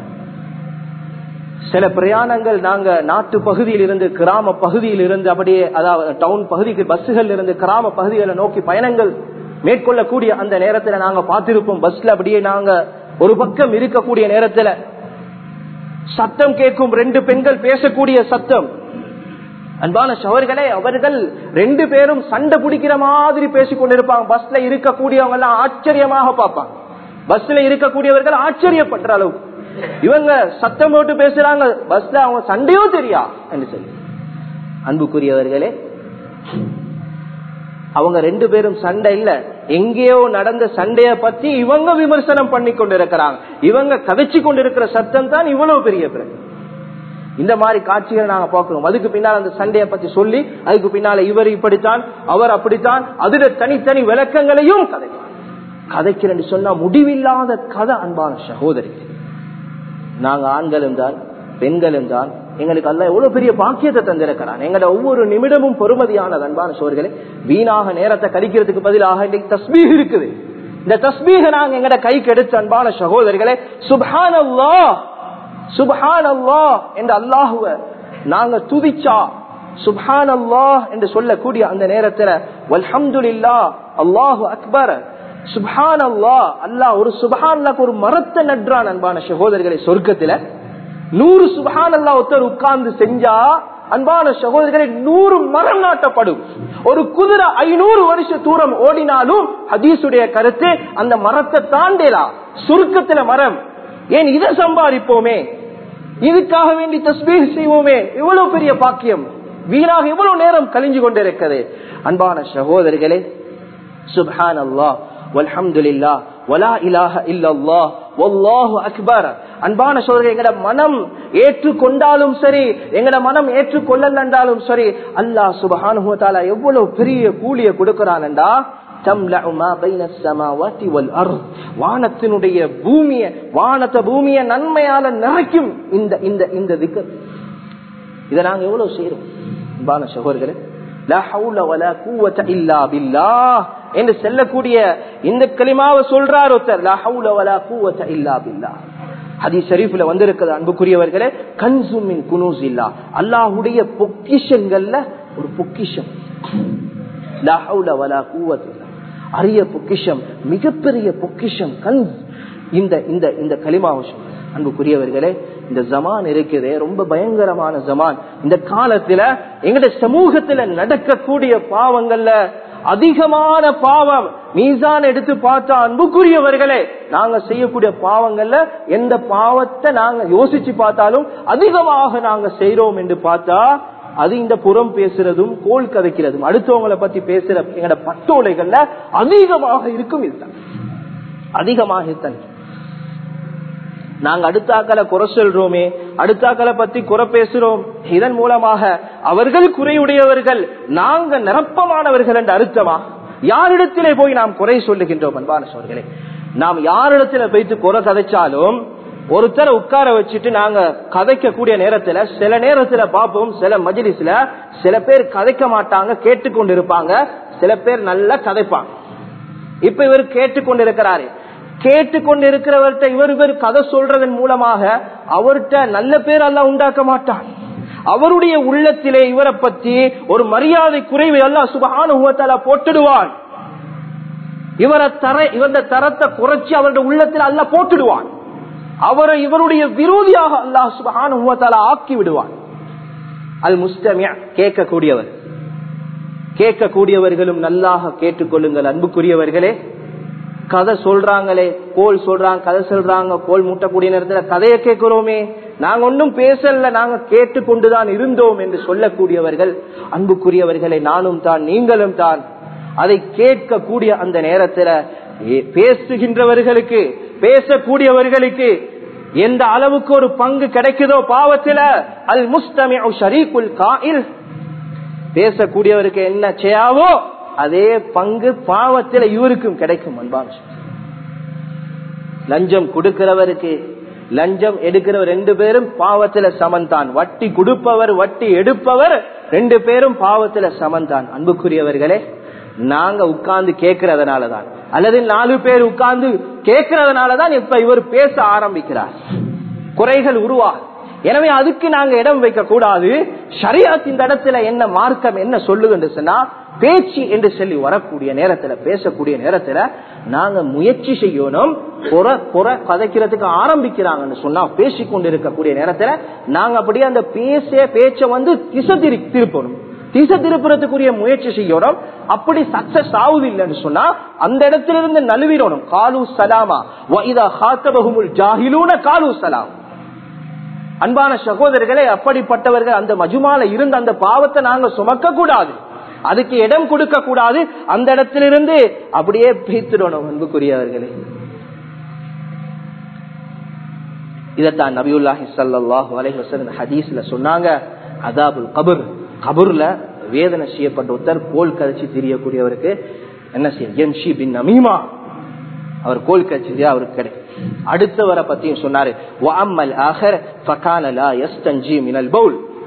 சில பிரயாணங்கள் நாங்க நாட்டு பகுதியில் இருந்து கிராம பகுதியில் இருந்து அப்படியே அதாவது டவுன் பகுதிக்கு பஸ்ஸுகள் இருந்து கிராம பகுதிகளை நோக்கி பயணங்கள் மேற்கொள்ளக்கூடிய அந்த நேரத்துல நாங்க பார்த்திருப்போம் பஸ்ல அப்படியே நாங்க ஒரு பக்கம் இருக்கக்கூடிய நேரத்துல சத்தம் கேட்கும் ரெண்டு பெண்கள் பேசக்கூடிய சத்தம் அன்பான சவர்களே அவர்கள் ரெண்டு பேரும் சண்டை பிடிக்கிற மாதிரி பேசிக் கொண்டிருப்பாங்க பஸ்ல இருக்கக்கூடியவங்க எல்லாம் ஆச்சரியமாக பார்ப்பாங்க பஸ்ல இருக்கக்கூடியவர்கள் ஆச்சரியப்படுற அளவு இவங்க சத்தம் போட்டு பேசுறாங்க பஸ்ல அவங்க சண்டையோ தெரியா என்று சொல்லி அன்புக்குரியவர்களே அவங்க ரெண்டு பேரும் சண்டை இல்ல எங்கேயோ நடந்த சண்டைய பத்தி இவங்க விமர்சனம் பண்ணி கொண்டிருக்கிறாங்க இவங்க கதைச்சு கொண்டிருக்கிற சத்தம் தான் இவ்வளவு பெரிய பிறகு இந்த மாதிரி காட்சிகள் நாங்க பாக்குறோம் அதுக்கு பின்னால் அந்த சண்டையை பத்தி சொல்லி அதுக்கு பின்னால இவர் இப்படித்தான் அவர் அப்படித்தான் அதுல தனித்தனி விளக்கங்களையும் கதைக்கலாம் கதைக்கிறேன்னு சொன்னா முடிவில்லாத கதை அன்பான சகோதரிகள் நாங்க ஆண்களும் தான் பெண்களும் தான் எங்களுக்கு அல்ல எவ்வளவு பெரிய பாக்கியத்தை தந்திருக்கிறான் எங்களோட ஒவ்வொரு நிமிடமும் பொறுமதியான அன்பான சோர்களே வீணாக நேரத்தை கழிக்கிறதுக்கு பதிலாக இன்னைக்கு தஸ்மீக இருக்குது இந்த தஸ்பீக நாங்க எங்கட கைக்கு எடுத்து அன்பான சகோதரிகளே சுபான் அல்லா சுபான் அல்லா என்ற அல்லாஹுவ நாங்க துதிச்சா சுபான் அல்லாஹ் என்று சொல்லக்கூடிய அந்த நேரத்துல வல்ஹம்துலில்லா அல்லாஹு அக்பர் சுபான் அல்லா அல்லாஹ் ஒரு சுபஹான்லாக்கு ஒரு மரத்தை நன்றான் அன்பான சகோதரிகளை சொர்க்கத்துல நூறு சுபஹான் அல்லா ஒருத்தர் உட்கார்ந்து செஞ்சா அன்பான சகோதரிகளை நூறு மரம் நாட்டப்படும் ஒரு குதிரை ஐநூறு வருஷ தூரம் ஓடினாலும் ஹதீசுடைய கருத்து அந்த மரத்தை தாண்டேலா சுருக்கத்துல மரம் ஏன் இதை சம்பாதிப்போமே இதுக்காக வேண்டி தஸ்பீர் செய்வோமே இவ்வளவு பெரிய பாக்கியம் வீணாக இவ்வளவு நேரம் கழிஞ்சு கொண்டிருக்கிறது அன்பான சகோதரிகளே சுப்ஹான் அல்லாஹ் வல்ஹம்துலில்லா வலா இலாஹ இல்லல்லாஹ் வல்லாஹு அக்பர் அன்பான சோதரர்கள் எங்கட மனம் ஏற்றுக்கொண்டாலும் சரி எங்கட மனம் ஏற்றுக்கொள்ளலன்றாலும் சரி அல்லாஹ் சுபஹானுஹு தஆலா எவ்வளவு பெரிய கூலிய கொடுக்கறான்டா வானத்தினுடைய பூமிய வானத்தை பூமிய நன்மையால நிறைக்கும் இந்த இந்த இந்த திக்கு இதை நாங்க எவ்வளவு செய்யறோம் அன்பான சகோதரர்களே என்று செல்லக்கூடிய இந்த களிமாவை சொல்றார் ஒருத்தர் ஹதி ஷரீஃப்ல வந்திருக்கிறது அன்புக்குரியவர்களே கன்சூமின் குனூஸ் இல்லா அல்லாஹுடைய பொக்கிஷன்கள்ல ஒரு பொக்கிஷம் அரிய பொக்கிஷம் மிகப்பெரிய பொக்கிஷம் கண் இந்த இந்த இந்த களிமாவை அன்புக்குரியவர்களே இந்த ஜமான் இருக்குதே ரொம்ப பயங்கரமான ஜமான் இந்த காலத்துல எங்கட சமூகத்துல நடக்கக்கூடிய பாவங்கள்ல அதிகமான பாவம் மீசான் எடுத்து பார்த்தா அன்புக்குரியவர்களே நாங்க செய்யக்கூடிய பாவங்கள்ல எந்த பாவத்தை நாங்க யோசிச்சு பார்த்தாலும் அதிகமாக நாங்க செய்யறோம் என்று பார்த்தா அது இந்த புறம் பேசுறதும் கோல் கதைக்கிறதும் அடுத்தவங்களை பத்தி பேசுற எங்கட பட்டோலைகள்ல அதிகமாக இருக்கும் இதுதான் அதிகமாக இருத்தன் நாங்க அடுத்தாக்களை குறை சொல்றோமே அடுத்தாக்களை பத்தி குறை பேசுறோம் இதன் மூலமாக அவர்கள் குறையுடையவர்கள் நாங்க நிரப்பமானவர்கள் என்று அர்த்தமா யாரிடத்திலே போய் நாம் குறை சொல்லுகின்றோம் அன்பான சோர்களே நாம் யாரிடத்துல போயிட்டு குறை கதைச்சாலும் ஒருத்தரை உட்கார வச்சுட்டு நாங்க கதைக்கக்கூடிய நேரத்துல சில நேரத்துல பார்ப்போம் சில மஜிலிஸ்ல சில பேர் கதைக்க மாட்டாங்க கேட்டுக்கொண்டு இருப்பாங்க சில பேர் நல்லா கதைப்பாங்க இப்ப இவர் கேட்டுக்கொண்டிருக்கிறாரு கேட்டுக்கொண்டு இருக்கிறவர்கிட்ட இவர் இவர் கதை சொல்றதன் மூலமாக அவர்கிட்ட நல்ல பேர் அல்ல உண்டாக்க மாட்டான் அவருடைய உள்ளத்திலே இவரை பத்தி ஒரு மரியாதை குறைவு அல்ல சுபகான போட்டுடுவான் இவரை தர இவருடைய தரத்தை குறைச்சி அவருடைய உள்ளத்தில் அல்ல போட்டுடுவான் அவரை இவருடைய விரோதியாக அல்லாஹ் சுபகான ஆக்கி விடுவான் அது முஸ்தமியா கேட்கக்கூடியவர் கேட்கக்கூடியவர்களும் நல்லாக கேட்டுக்கொள்ளுங்கள் அன்புக்குரியவர்களே கதை சொல்றாங்களே கோல் சொல்றாங்க கதை சொல்றாங்க கோல் மூட்டக்கூடிய நேரத்துல கதையை கேட்கிறோமே நாங்க ஒன்னும் பேசல நாங்க கேட்டுக்கொண்டுதான் இருந்தோம் என்று சொல்லக்கூடியவர்கள் அன்புக்குரியவர்களை நானும் தான் நீங்களும் தான் அதை கேட்கக்கூடிய அந்த நேரத்துல பேசுகின்றவர்களுக்கு பேசக்கூடியவர்களுக்கு எந்த அளவுக்கு ஒரு பங்கு கிடைக்குதோ பாவத்தில அல் முஸ்தமி ஷரீக்குல் காயில் பேசக்கூடியவருக்கு என்ன செய்யாவோ அதே பங்கு பாவத்தில் இவருக்கும் கிடைக்கும் அன்பான லஞ்சம் கொடுக்கிறவருக்கு லஞ்சம் எடுக்கிறவர் ரெண்டு பேரும் பாவத்துல சமந்தான் வட்டி கொடுப்பவர் வட்டி எடுப்பவர் ரெண்டு பேரும் பாவத்துல சமந்தான் அன்புக்குரியவர்களே நாங்க உட்கார்ந்து கேட்கறதுனாலதான் அல்லது நாலு பேர் உட்கார்ந்து கேட்கறதுனாலதான் இப்ப இவர் பேச ஆரம்பிக்கிறார் குறைகள் உருவாகும் எனவே அதுக்கு நாங்க இடம் வைக்க கூடாது ஷரியாத் இந்த இடத்துல என்ன மார்க்கம் என்ன சொல்லுது சொன்னா பேச்சு என்று சொல்லி வரக்கூடிய நேரத்துல பேசக்கூடிய நேரத்துல நாங்க முயற்சி செய்யணும் குறை குறை கதைக்கிறதுக்கு ஆரம்பிக்கிறாங்கன்னு சொன்னா பேசி கொண்டு இருக்கக்கூடிய நேரத்துல நாங்க அப்படியே அந்த பேச பேச்ச வந்து திசை திரு திருப்பணும் திசை திருப்புறதுக்குரிய முயற்சி செய்யணும் அப்படி சக்சஸ் ஆகுது இல்லைன்னு சொன்னா அந்த இடத்துல இருந்து நழுவிடணும் காலு சலாமா ஜாகிலூன காலு சலாம் அன்பான சகோதரர்களே அப்படிப்பட்டவர்கள் அந்த மஜுமால இருந்த அந்த பாவத்தை நாங்க சுமக்க கூடாது அதுக்கு இடம் கொடுக்க கூடாது அந்த இடத்திலிருந்து அப்படியே பிரித்துடணும் அன்புக்குரியவர்களே இதத்தான் நபியுல்லாஹி சல்லாஹூ அலைஹி ஹதீஸ்ல சொன்னாங்க அதாபுல் கபுர் கபூர்ல வேதனை செய்யப்பட்ட ஒருத்தர் கோல் கழிச்சு தெரியக்கூடியவருக்கு என்ன செய்ய பின் நமீமா அவர் கோல் கழிச்சு அவருக்கு கிடைக்கும் அடுத்தவரை பத்தியும் சொன்னாரு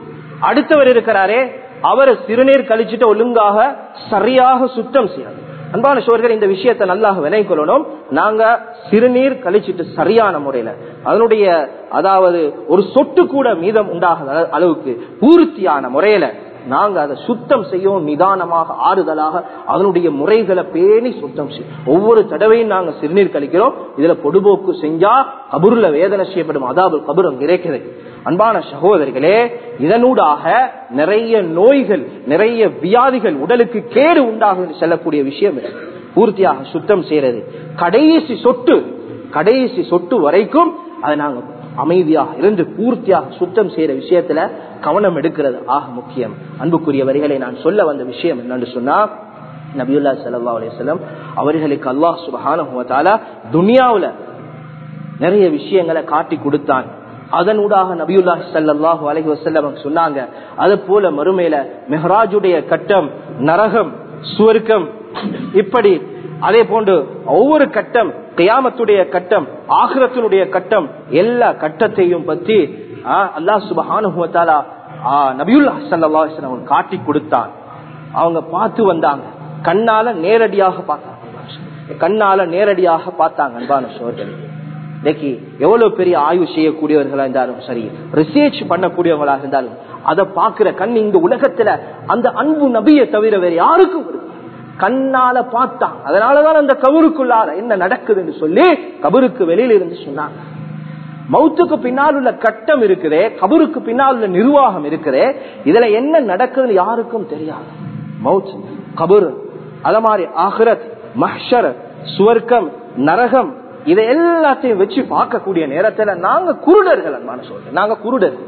அடுத்தவர் இருக்கிறாரே அவர் சிறுநீர் கழிச்சுட்டு ஒழுங்காக சரியாக சுத்தம் செய்யாது அன்பான சோர்கள் இந்த விஷயத்தை நல்லா விலை கொள்ளணும் நாங்க சிறுநீர் கழிச்சிட்டு சரியான முறையில அதனுடைய அதாவது ஒரு சொட்டு கூட மீதம் உண்டாகாத அளவுக்கு பூர்த்தியான முறையில நாங்க அதை சுத்தம் செய்யவும் நிதானமாக ஆறுதலாக அதனுடைய முறைகளை பேணி சுத்தம் செய்யும் ஒவ்வொரு தடவையும் நாங்க சிறுநீர் கழிக்கிறோம் இதுல பொடுபோக்கு செஞ்சா கபூர்ல வேதனை செய்யப்படும் அதாவது கபூரம் கிடைக்கிறது அன்பான சகோதரிகளே இதனூடாக நிறைய நோய்கள் நிறைய வியாதிகள் உடலுக்கு கேடு உண்டாகும் என்று சொல்லக்கூடிய விஷயம் இது. பூர்த்தியாக சுத்தம் செய்யறது கடைசி சொட்டு கடைசி சொட்டு வரைக்கும் அதை நாங்க அமைதியாக இருந்து பூர்த்தியாக சுத்தம் செய்யற விஷயத்துல கவனம் எடுக்கிறது ஆக முக்கியம் அன்புக்குரியவர்களை நான் சொல்ல வந்த விஷயம் என்னன்னு சொன்னா நபியுல்லா சல்லா அலிஸ்லாம் அவர்களுக்கு அல்லாஹ் சுபஹான துனியாவுல நிறைய விஷயங்களை காட்டி கொடுத்தான் அதனூடாக நபியுல்லா சல்லாஹூ அலஹி வசல்லம் சொன்னாங்க அது போல மறுமையில மெஹராஜுடைய கட்டம் நரகம் சுவர்க்கம் இப்படி அதே போன்று ஒவ்வொரு கட்டம் கியாமத்துடைய கட்டம் ஆகிரத்தினுடைய கட்டம் எல்லா கட்டத்தையும் பற்றி அல்லாஹ் சுபஹானுவத்தாலா நபியுல்லா சல்லா காட்டி கொடுத்தான் அவங்க பார்த்து வந்தாங்க கண்ணால நேரடியாக பார்த்தாங்க கண்ணால நேரடியாக பார்த்தாங்க அன்பான சோர்கள் இன்னைக்கு எவ்வளவு பெரிய ஆய்வு செய்யக்கூடியவர்களா இருந்தாலும் சரி ரிசர்ச் பண்ணக்கூடியவங்களா இருந்தாலும் அதை பாக்குற கண் இந்த உலகத்துல அந்த அன்பு நபியை தவிர வேற யாருக்கும் வருது கண்ணால பார்த்தான் அதனாலதான் அந்த கபருக்குள்ளார என்ன நடக்குதுன்னு சொல்லி கபருக்கு வெளியில இருந்து சொன்னாங்க மௌத்துக்கு பின்னால் உள்ள கட்டம் இருக்குதே கபருக்கு பின்னால் உள்ள நிர்வாகம் இருக்குதே இதுல என்ன நடக்குதுன்னு யாருக்கும் தெரியாது மவுத் கபரு அத மாதிரி ஆஹ்ரத் மஹ்ஷர் சுவர்க்கம் நரகம் இதை எல்லாத்தையும் வச்சு பார்க்கக்கூடிய நேரத்துல நாங்க குருடர்கள் அன்பான சொல்றேன் நாங்க குருடர்கள்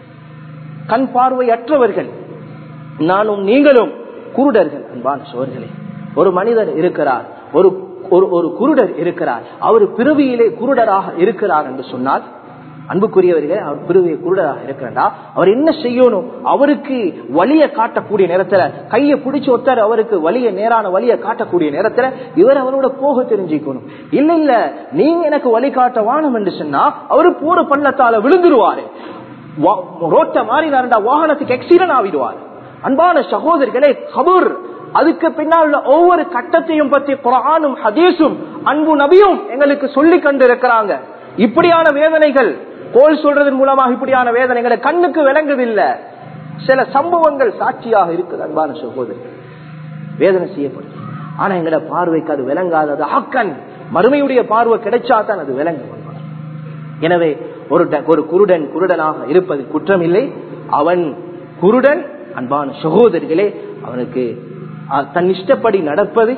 கண் பார்வையற்றவர்கள் நானும் நீங்களும் குருடர்கள் அன்பான சோர்களே ஒரு மனிதர் இருக்கிறார் ஒரு ஒரு ஒரு குருடர் இருக்கிறார் அவர் பிறவியிலே குருடராக இருக்கிறார் என்று சொன்னால் அன்புக்குரியவர்களே அவர் பிறவியை குருடராக இருக்கிறா அவர் என்ன செய்யணும் அவருக்கு வழிய காட்டக்கூடிய நேரத்துல கையை பிடிச்சு ஒத்தார் அவருக்கு வழிய நேரான வழிய காட்டக்கூடிய நேரத்துல இவர் அவரோட போக தெரிஞ்சுக்கணும் இல்ல இல்ல நீங்க எனக்கு வழி காட்ட வானம் என்று சொன்னா அவரு போற பள்ளத்தால விழுந்துருவாரு ரோட்ட மாறினாருண்டா வாகனத்துக்கு எக்ஸிடென்ட் ஆவிடுவார் அன்பான சகோதரிகளே கபூர் அதுக்கு பின்னால் உள்ள ஒவ்வொரு கட்டத்தையும் பற்றி குரானும் ஹதீஸும் அன்பு நபியும் எங்களுக்கு சொல்லி கண்டு இருக்கிறாங்க இப்படியான வேதனைகள் கோல் சொல்றதன் மூலமாக இப்படியான வேதனைகளை கண்ணுக்கு விளங்குதில்லை சில சம்பவங்கள் சாட்சியாக இருக்குது அன்பான சகோதரி வேதனை செய்யப்படும் ஆனா எங்களோட பார்வைக்கு அது விளங்காதது ஆக்கன் மறுமையுடைய பார்வை கிடைச்சாதான் அது விளங்கும் எனவே ஒரு ஒரு குருடன் குருடனாக இருப்பது குற்றம் இல்லை அவன் குருடன் அன்பான சகோதரிகளே அவனுக்கு தன் இஷ்டப்படி நடப்பது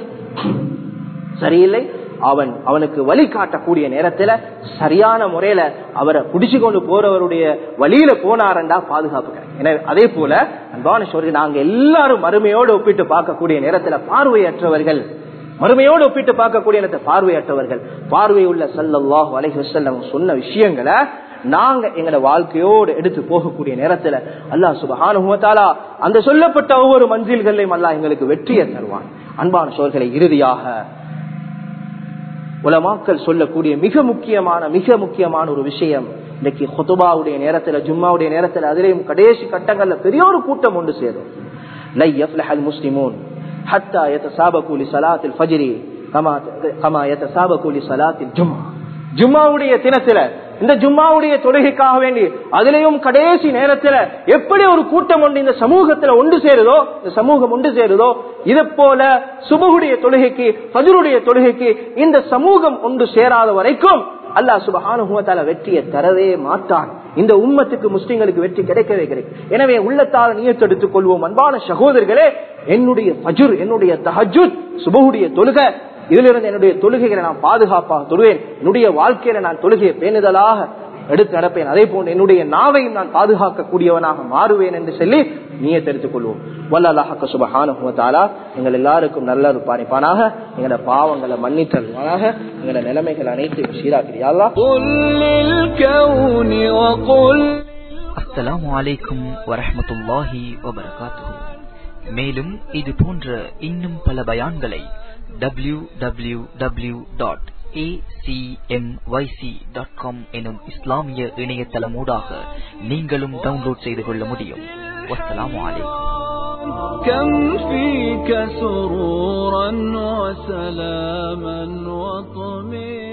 சரியில்லை அவன் அவனுக்கு வழி காட்டக்கூடிய நேரத்துல சரியான முறையில அவரை பிடிச்சு கொண்டு போறவருடைய வழியில போனாரண்டா பாதுகாப்பு கிடைக்கும் எனவே அதே போல அன்பான சோழர்கள் நாங்க எல்லாரும் மறுமையோடு ஒப்பிட்டு பார்க்கக்கூடிய நேரத்துல பார்வையற்றவர்கள் மறுமையோடு ஒப்பிட்டு பார்க்கக்கூடிய நேரத்தை பார்வையற்றவர்கள் பார்வை உள்ள சல்லாஹ் அலைஹசல்லம் சொன்ன விஷயங்களை நாங்க எங்களோட வாழ்க்கையோடு எடுத்து போகக்கூடிய நேரத்துல அல்லாஹ் சுபஹானுவத்தாலா அந்த சொல்லப்பட்ட ஒவ்வொரு மஞ்சில்களையும் அல்லாஹ் எங்களுக்கு வெற்றியை தருவான் அன்பான சோர்களை இறுதியாக உலமாக்கள் சொல்லக்கூடிய மிக முக்கியமான மிக முக்கியமான ஒரு விஷயம் இன்னைக்கு ஹொத்துபாவுடைய நேரத்துல ஜும்மாவுடைய நேரத்துல அதிலேயும் கடைசி கட்டங்கள்ல பெரிய ஒரு கூட்டம் ஒன்று சேரும் லை யஃப்லஹல் முஸ்லிமூன் ஹத்தா யதசாபகு லிஸலாத்தில் ஃபஜ்ரி கமா கமா யதசாபகு லிஸலாத்தில் ஜும்மா ஜும்மாவுடைய தினத்துல இந்த ஜும்மாவுடைய தொழுகைக்காக வேண்டி அதிலையும் கடைசி நேரத்துல எப்படி ஒரு கூட்டம் ஒன்று இந்த சமூகத்துல ஒன்று சேருதோ இந்த சமூகம் ஒன்று சேருதோ இது போல சுபகுடைய தொழுகைக்கு பஜருடைய தொழுகைக்கு இந்த சமூகம் ஒன்று சேராத வரைக்கும் அல்லாஹ் சுபஹானுவத்தால வெற்றியை தரவே மாட்டான் இந்த உம்மத்துக்கு முஸ்லிம்களுக்கு வெற்றி கிடைக்கவே கிடைக்கும் எனவே உள்ளத்தால் நியத்தெடுத்துக் கொள்வோம் அன்பான சகோதரர்களே என்னுடைய பஜுர் என்னுடைய தஹஜுத் சுபகுடைய தொழுகை இதிலிருந்து என்னுடைய தொழுகைகளை நான் பாதுகாப்பாக தொழுவேன் என்னுடைய வாழ்க்கையில நான் தொழுகையை பேணுதலாக எடுத்து நடப்பேன் அதே போன்று என்னுடைய நாவையும் நான் பாதுகாக்கக்கூடியவனாக மாறுவேன் என்று சொல்லி நீயே தெரித்துக் கொள்வோம் வல்லாஹக்க சுபஹானுவத்தாலா எங்கள் எல்லாருக்கும் நல்ல ஒரு பாணிப்பானாக எங்களோட பாவங்களை மன்னித்தல்வானாக எங்களோட நிலைமைகள் அனைத்தையும் சீராக்கிறியாலா அஸ்ஸலாமு அலைக்கும் வரஹமத்துல்லாஹி வபரகாத்துஹு மேலும் இது போன்ற இன்னும் பல பயான்களை W W W dot acmyc.com எனும் இஸ்லாமிய இணையதளமூடாக நீங்களும் டவுன்லோட் செய்து கொள்ள முடியும் வஸ்ஸலாமு அலைக்கும் كم فيك سرورا وسلاما وطمئنا